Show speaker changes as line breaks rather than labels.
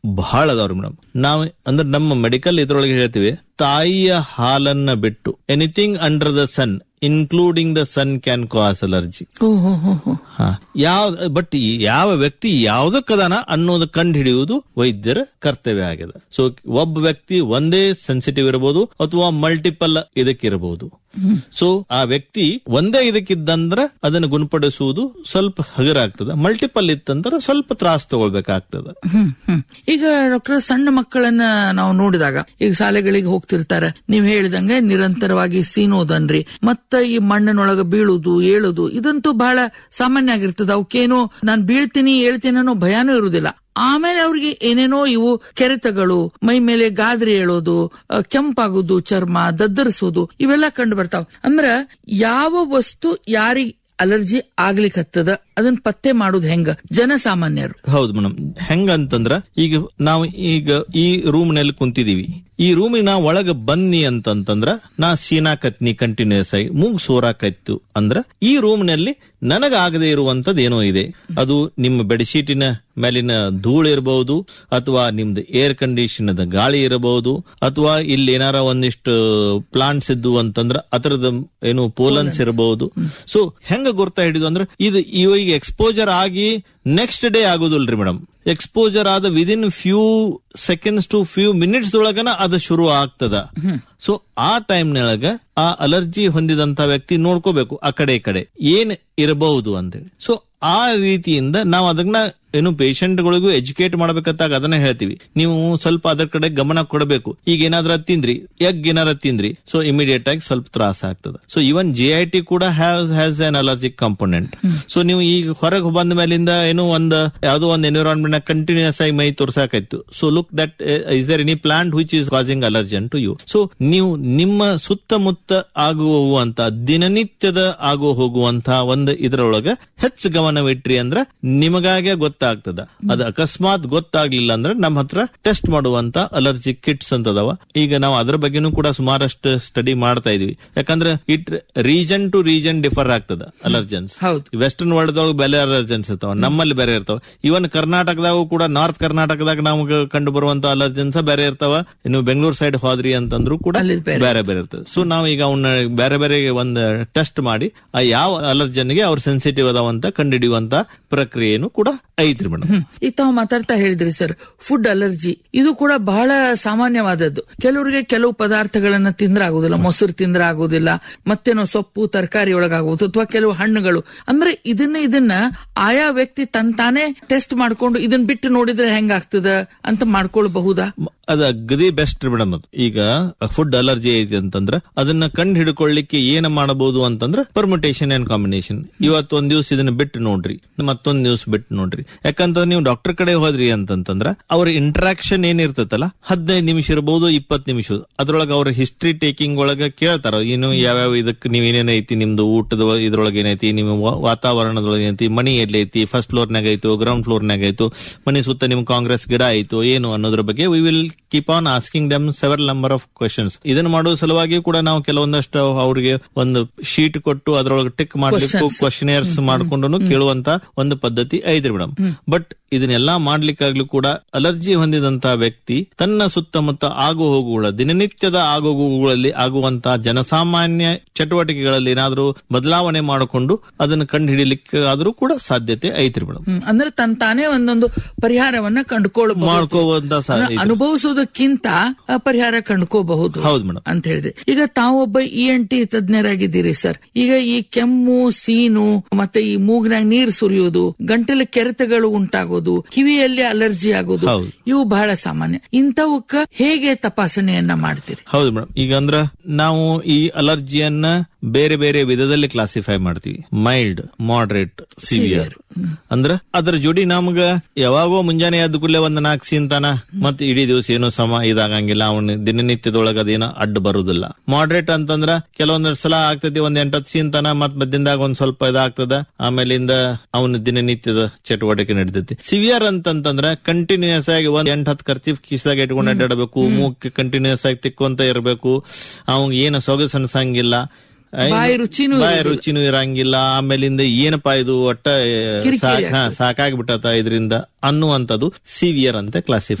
ಬಹಳ ಅದಾವ್ರಿ ಮೇಡಮ್ ನಾವ್ ಅಂದ್ರೆ ನಮ್ಮ ಮೆಡಿಕಲ್ ಇದ್ರೊಳಗೆ ಹೇಳ್ತೀವಿ ತಾಯಿಯ ಹಾಲನ್ನ ಬಿಟ್ಟು anything under the sun including the sun can cause allergy
ಓಹೋ ಹೋ ಹೋ
ಯಾವ ಬಟ್ ಯಾವ ವ್ಯಕ್ತಿ ಯಾವ್ದಕ್ಕದಾನ ಅನ್ನೋದು ಕಂಡು ಹಿಡಿಯುವುದು ವೈದ್ಯರ ಕರ್ತವ್ಯ ಆಗಿದೆ ಸೊ ಒಬ್ಬ ವ್ಯಕ್ತಿ ಒಂದೇ ಸೆನ್ಸಿಟಿವ್ ಇರಬಹುದು ಅಥವಾ ಮಲ್ಟಿಪಲ್ ಇದಕ್ಕಿರಬಹುದು ಸೊ ಆ ವ್ಯಕ್ತಿ ಒಂದೇ ಇದಕ್ಕಿದ್ದಂದ್ರ ಅದನ್ನು ಗುಣಪಡಿಸುವುದು ಸ್ವಲ್ಪ ಹಗರ ಆಗ್ತದೆ ಮಲ್ಟಿಪಲ್ ಇತ್ತಂದ್ರೆ ಸ್ವಲ್ಪ ತ್ರಾಸ ತಗೊಳ್ಬೇಕಾಗ್ತದೆ
ಹ್ಮ್ ಹ್ಮ್ ಈಗ ಡಾಕ್ಟರ್ ಸಣ್ಣ ಮಕ್ಕಳನ್ನ ನಾವು ನೋಡಿದಾಗ ಈಗ ಶಾಲೆಗಳಿಗೆ ಹೋಗ್ತಿರ್ತಾರೆ ನೀವ್ ಹೇಳಿದಂಗೆ ನಿರಂತರವಾಗಿ ಸೀನೋದನ್ರಿ ಮತ್ತ ಈ ಮಣ್ಣಿನೊಳಗ ಬೀಳುದು ಏಳುದು ಇದಂತೂ ಬಹಳ ಸಾಮಾನ್ಯ ಆಗಿರ್ತದ ಅವಕ್ಕೇನು ನಾನ್ ಬೀಳ್ತೀನಿ ಹೇಳ್ತೀನಿ ಅನ್ನೋ ಭಯಾನೂ ಇರುವುದಿಲ್ಲ ಆಮೇಲೆ ಅವ್ರಿಗೆ ಏನೇನೋ ಇವು ಕೆರೆತಗಳು ಮೈ ಮೇಲೆ ಗಾದ್ರಿ ಏಳೋದು ಅ, ಕೆಂಪಾಗುದು ಚರ್ಮ ದದ್ದರಿಸೋದು ಇವೆಲ್ಲ ಕಂಡು ಬರ್ತಾವ ಅಂದ್ರ ಯಾವ ವಸ್ತು ಯಾರಿಗ್ ಅಲರ್ಜಿ ಆಗ್ಲಿಕ್ಕತ್ತದ ಅದನ್ನ ಪತ್ತೆ ಮಾಡೋದು ಹೆಂಗ ಜನಸಾಮಾನ್ಯರು
ಹೌದು ಮೇಡಮ್ ಹೆಂಗಂತಂದ್ರ ಈಗ ನಾವು ಈಗ ಈ ರೂಮ್ ನಲ್ಲಿ ಕುಂತಿದೀವಿ ಈ ರೂಮಿನ ಒಳಗ ಬನ್ನಿ ಅಂತಂತಂದ್ರ ನಾ ಸೀನಾಕತ್ನಿ ಕಂಟಿನ್ಯೂಸ್ ಆಗಿ ಮೂಗ್ ಸೋರಾಕತ್ತು ಅಂದ್ರ ಈ ರೂಮ್ ನಲ್ಲಿ ನನಗಾಗದೆ ಇರುವಂತದ್ದು ಏನೋ ಇದೆ ಅದು ನಿಮ್ಮ ಬೆಡ್ಶೀಟಿನ ಮೇಲಿನ ಧೂಳು ಇರಬಹುದು ಅಥವಾ ನಿಮ್ದು ಏರ್ ಕಂಡೀಷನ್ ಗಾಳಿ ಇರಬಹುದು ಅಥವಾ ಇಲ್ಲಿ ಏನಾರ ಒಂದಿಷ್ಟು ಪ್ಲಾಂಟ್ಸ್ ಇದ್ದು ಅಂತಂದ್ರ ಅದರದ ಏನು ಪೋಲನ್ಸ್ ಇರಬಹುದು ಸೊ ಹೆಂಗ ಗುರ್ತ ಹಿಡಿದು ಅಂದ್ರೆ ಇದು ಇವಾಗ ಎಕ್ಸ್ಪೋಜರ್ ಆಗಿ ನೆಕ್ಸ್ಟ್ ಡೇ ಆಗೋದಿಲ್ರಿ ಮೇಡಮ್ ಎಕ್ಸ್ಪೋಜರ್ ಆದ within few seconds to few minutes ಒಳಗನ ಅದು ಶುರು ಆಗ್ತದ ಸೊ ಆ ಟೈಮ್ನೊಳಗ ಆ ಅಲರ್ಜಿ ಹೊಂದಿದಂತ ವ್ಯಕ್ತಿ ನೋಡ್ಕೋಬೇಕು ಆ ಕಡೆ ಈ ಕಡೆ ಏನ್ ಇರಬಹುದು ಅಂತೇಳಿ ಸೊ ಆ ರೀತಿಯಿಂದ ನಾವು ಅದನ್ನ ಏನು ಪೇಷಂಟ್ಗಳಿಗೂ ಎಜುಕೇಟ್ ಮಾಡ್ಬೇಕಂತಾಗ ಅದನ್ನ ಹೇಳ್ತೀವಿ ನೀವು ಸ್ವಲ್ಪ ಅದರ ಕಡೆ ಗಮನ ಕೊಡಬೇಕು ಈಗ ಏನಾದ್ರ ತಿಂದ್ರಿ ಎಗ್ ಏನಾರ ತಿಂದ್ರಿ ಸೊ ಇಮಿಡಿಯೇಟ್ ಆಗಿ ಸ್ವಲ್ಪ ತ್ರಾಸ ಆಗ್ತದೆ so even G I T ಕೂಡ has has an allergic component so ನೀವು ಈಗ ಹೊರಗೆ ಬಂದ ಮೇಲಿಂದ ಏನು ಒಂದು ಯಾವ್ದೋ ಒಂದು ಎನ್ವಿರಾನ್ಮೆಂಟ್ ಕಂಟಿನ್ಯೂಸ್ ಆಗಿ ಮೈ ತೋರ್ಸಾಕಾಯ್ತು so look that is there any plant which is causing allergen to you so ನೀವು ನಿಮ್ಮ ಸುತ್ತಮುತ್ತ ಆಗು ಹೋಗುವಂತ ದಿನನಿತ್ಯದ ಆಗು ಹೋಗುವಂತ ಒಂದು ಇದರೊಳಗ ಹೆಚ್ಚು ಗಮನವಿಟ್ರಿ ಅಂದ್ರ ನಿಮಗಾಗೆ ಗೊತ್ತಾಗ್ತದ ಅದು ಅಕಸ್ಮಾತ್ ಗೊತ್ತಾಗ್ಲಿಲ್ಲ ಅಂದ್ರೆ ನಮ್ಮ ಹತ್ರ ಟೆಸ್ಟ್ ಮಾಡುವಂತ ಅಲರ್ಜಿ ಕಿಟ್ಸ್ ಅಂತ ಅದಾವ ಈಗ ನಾವು ಅದ್ರ ಬಗ್ಗೆನೂ ಕೂಡ ಸುಮಾರಷ್ಟು ಸ್ಟಡಿ ಮಾಡ್ತಾ ಇದೀವಿ ಯಾಕಂದ್ರೆ it region to region differ ಆಗ್ತದ ಅಲರ್ಜನ್ಸ್
ಹೌದು
ವೆಸ್ಟರ್ನ್ ವರ್ಲ್ಡ್ ಒಳಗೆ ಬೇರೆ ಅಲರ್ಜನ್ಸ್ ಇರ್ತಾವ ನಮ್ಮಲ್ಲಿ ಬೇರೆ ಇರ್ತಾವ ಇವನ್ ಕರ್ನಾಟಕದಾಗೂ ಕೂಡ ನಾರ್ತ್ ಕರ್ನಾಟಕದಾಗ ನಮ್ಗೆ ಕಂಡು ಬರುವಂತ ಅಲರ್ಜನ್ಸ್ ಬೇರೆ ಇರ್ತಾವ ಇನ್ನು ಬೆಂಗಳೂರು ಸೈಡ್ ಹೋದ್ರಿ ಅಂತಂದ್ರು ಕೂಡ
ಅಲ್ಲಿ ಬೇರೆ.
ಬೇರೆ ಬೇರೆ ಇರ್ತದೆ ಸೊ ನಾವು ಈಗ ಅವನ್ನ ಬೇರೆ ಬೇರೆ ಒಂದು ಟೆಸ್ಟ್ ಮಾಡಿ ಆ ಯಾವ ಅಲರ್ಜನ್ಗೆ ಅವ್ರು ಸೆನ್ಸಿಟಿವ್ ಅದಾವಂತ ಕಂಡುಹಿಡಿಯುವಂತ ಪ್ರಕ್ರಿಯೆನು ಕೂಡ ಐತ್ರಿ ಮೇಡಮ್
ಹ್ಮ್. ಈಗ ತಾವು ಮಾತಾಡ್ತಾ ಹೇಳಿದ್ರಿ ಸರ್ ಫುಡ್ ಅಲರ್ಜಿ ಇದು ಕೂಡ ಬಹಳ ಸಾಮಾನ್ಯವಾದದ್ದು ಕೆಲವರಿಗೆ ಕೆಲವು ಪದಾರ್ಥಗಳನ್ನ ತಿಂದ್ರೆ ಆಗುದಿಲ್ಲ ಮೊಸರು ತಿಂದ್ರೆ ಆಗುದಿಲ್ಲ ಮತ್ತೇನೋ ಸೊಪ್ಪು ತರಕಾರಿ ಒಳಗಾಗುವುದು ಅಥವಾ ಕೆಲವು ಹಣ್ಣುಗಳು ಅಂದ್ರೆ ಇದನ್ನ ಇದನ್ನ ಆಯಾ ವ್ಯಕ್ತಿ ತನ್ ತಾನೇ ಟೆಸ್ಟ್ ಮಾಡ್ಕೊಂಡು ಇದನ್ನ ಬಿಟ್ಟು ನೋಡಿದ್ರೆ ಹೆಂಗಾಗ್ತದ ಅಂತ ಮಾಡ್ಕೊಳ್ಬಹುದಾ
ಅದ ಅಗದಿ ಬೆಸ್ಟ್ ಮೇಡಮ್ ಅದು ಈಗ ಫುಡ್ ಅಲರ್ಜಿ ಐತಿ ಅಂತಂದ್ರ ಅದನ್ನ ಕಂಡು ಹಿಡ್ಕೊಳ್ಳಿಕ್ಕೆ ಏನ್ ಮಾಡಬಹುದು ಅಂತಂದ್ರ ಪರ್ಮುಟೇಷನ್ ಅಂಡ್ ಕಾಂಬಿನೇಷನ್ ಇವತ್ತು ಒಂದ್ ದಿವ್ಸ ಇದನ್ನ ಬಿಟ್ಟು ನೋಡ್ರಿ ಮತ್ತೊಂದ್ ದಿವ್ಸ ಬಿಟ್ಟು ನೋಡ್ರಿ ಯಾಕಂತಂದ್ರೆ ನೀವು ಡಾಕ್ಟರ್ ಕಡೆ ಹೋದ್ರಿ ಅಂತಂತಂದ್ರ ಅವ್ರ ಇಂಟ್ರಾಕ್ಷನ್ ಏನಿರ್ತೈತಲ್ಲ ಹದಿನೈದು ನಿಮಿಷ ಇರಬಹುದು ಇಪ್ಪತ್ತು ನಿಮಿಷ ಅದ್ರೊಳಗ ಅವ್ರ ಹಿಸ್ಟ್ರಿ ಟೇಕಿಂಗ್ ಒಳಗ ಕೇಳ್ತಾರ ಏನು ಯಾವ್ಯಾವ ಇದಕ್ಕೆ ನೀವ್ ಏನೇನೈತಿ ನಿಮ್ದು ಊಟದ ಇದ್ರೊಳಗೆ ಏನೈತಿ ನಿಮ್ಮ ವಾ- ವಾತಾವರಣದೊಳಗೆ ಏನೈತಿ ಮನಿ ಎಲ್ಲಿ ಐತಿ ಫಸ್ಟ್ ಫ್ಲೋರ್ನಾಗ ಆಯ್ತು ಗ್ರೌಂಡ್ ಫ್ಲೋರ್ನಾಗ ಆಯ್ತು ಮನಿ ಸುತ್ತ ನಿಮ್ ಕಾಂಗ್ರೆಸ್ ಗಿಡ ಆಯ್ತು ಏನು ಅನ್ನೋದ್ರ ಬಗ್ಗೆ we will keep on asking them several number of questions ಇದನ್ನ ಮಾಡೋ ಸಲುವಾಗಿ ಕೂಡ ನಾವು ಕೆಲವೊಂದಷ್ಟು ಅವ್ರಿಗೆ ಒಂದು ಶೀಟ್ ಕೊಟ್ಟು ಅದ್ರೊಳಗೆ ಟಿಕ್ ಮಾಡ್ಲಿಕ್ಕೂ
Questions.
ಕ್ವಶನೇರ್ಸ್ ಮಾಡ್ಕೊಂಡು ಕೇಳುವಂತ ಒಂದು ಪದ್ಧತಿ ಐತ್ರಿ ಮೇಡಮ್ ಬಟ್ ಇದನ್ನೆಲ್ಲಾ ಮಾಡ್ಲಿಕ್ಕಾಗ್ಲೂ ಕೂಡ ಅಲರ್ಜಿ ಹೊಂದಿದಂತ ವ್ಯಕ್ತಿ ತನ್ನ ಸುತ್ತಮುತ್ತ ಆಗು ಹೋಗುಗಳ ದಿನನಿತ್ಯದ ಆಗುಗಳಲ್ಲಿ ಆಗುವಂತಹ ಜನಸಾಮಾನ್ಯ ಚಟುವಟಿಕೆಗಳಲ್ಲಿ ಏನಾದ್ರೂ ಬದಲಾವಣೆ ಮಾಡಿಕೊಂಡು ಅದನ್ನು ಕಂಡು ಹಿಡಿಲಿಕ್ಕೆ ಆದ್ರೂ ಕೂಡ ಸಾಧ್ಯತೆ ಐತ್ರಿ ಮೇಡಮ್
ಹ್ಮ್. ಅಂದ್ರೆ ತನ್ ತಾನೇ ಒಂದೊಂದು ಪರಿಹಾರವನ್ನ ಕಂಡುಕೊಳ್ಳಬಹುದು
ಮಾಡ್ಕೋವಂತ ಸಾಧ್ಯ
ಅನುಭವಿಸೋದಕ್ಕಿಂತ ಆ, ಪರಿಹಾರ ಕಂಡುಕೋಬಹುದು
ಹೌದು ಮೇಡಮ್
ಅಂತ ಹೇಳಿದೆ ಈಗ ತಾವೊಬ್ಬ ಇ ಎನ್ ಟಿ ತಜ್ಞರಾಗಿದ್ದೀರಿ ಸರ್ ಈಗ ಈ ಕೆಮ್ಮು ಸೀನು ಮತ್ತೆ ಈ ಮೂಗಿನಾಗ ನೀರ್ ಸುರಿಯೋದು ಗಂಟಲ ಕೆರೆತಗಳು ಉಂಟಾಗೋದು ಕಿವಿಯಲ್ಲಿ ಅಲರ್ಜಿ ಆಗೋದು
ಹೌದು.
ಇವು ಬಹಳ ಸಾಮಾನ್ಯ ಇಂಥವಕ್ಕ ಹೇಗೆ ತಪಾಸಣೆಯನ್ನ ಮಾಡ್ತೀರಿ
ಹೌದು ಮೇಡಮ್ ಈಗ ಅಂದ್ರ ನಾವು ಈ ಅಲರ್ಜಿಯನ್ನ ಬೇರೆ ಬೇರೆ ವಿಧದಲ್ಲಿ ಕ್ಲಾಸಿಫೈ ಮಾಡ್ತೀವಿ ಮೈಲ್ಡ್ ಮಾಡರೇಟ್ ಸಿವಿಯರ್ ಅಂದ್ರ ಅದ್ರ ಜೋಡಿ ನಮ್ಗ ಯಾವಾಗೋ ಮುಂಜಾನೆ ಎದ್ದ ಕೂಡಲೇ ಒಂದ್ ನಾಲ್ಕು ಸೀನ್ತಾನ ಮತ್ ಇಡೀ ದಿವಸ ಏನೋ ಸಮ ಇದಾಗಂಗಿಲ್ಲ ಅವನ ದಿನನಿತ್ಯದೊಳಗ ಅದೇನೋ ಅಡ್ಡ ಬರುದಿಲ್ಲ ಮಾಡರೇಟ್ ಅಂತಂದ್ರ ಕೆಲವೊಂದ್ ಸಲ ಆಗ್ತದೆ ಒಂದ್ ಎಂಟತ್ತು ಸೀನ್ತಾನ ಮತ್ ಮಧ್ಯದಾಗ ಒಂದ್ ಸ್ವಲ್ಪ ಇದಾಗ್ತದ ಆಮೇಲಿಂದ ಅವನ ದಿನನಿತ್ಯದ ಚಟುವಟಿಕೆ ನಡೀತೈತಿ ಸಿವಿಯರ್ ಅಂತಂತಂದ್ರ ಕಂಟಿನ್ಯೂಸ್ ಆಗಿ ಒಂದ್ ಎಂಟ್ ಹತ್ತು ಖರ್ಚಿಫ್ ಕಿಸಾಗ ಇಟ್ಕೊಂಡು ಅಡ್ಡಾಡಬೇಕು ಮೂಕ್ ಕಂಟಿನ್ಯೂಸ್ ಆಗಿ ತಿಕ್ಕೊಂತ ಇರಬೇಕು ಅವಂಗ ಏನು ಸೊಗಸು ಅನ್ಸಂಗಿಲ್ಲ
ಬಾಯಿ ರುಚಿನೂ
ಬಾಯಿ
ಇರುದಿಲ್ಲ.
ರುಚಿನೂ ಇರಂಗಿಲ್ಲ ಆಮೇಲಿಂದ ಏನಪ್ಪಾ ಇದು ಒಟ್ಟ
ಕಿರಿಕಿರಿ
ಸಾಕ್- ಹಾ, ಸಾಕಾಗ್ಬಿಟ್ಟತ ಇದರಿಂದ ಅನ್ನುವಂಥದ್ದು ಸಿವಿಯರ್ ಅಂತ ಕ್ಲಾಸಿಫೈ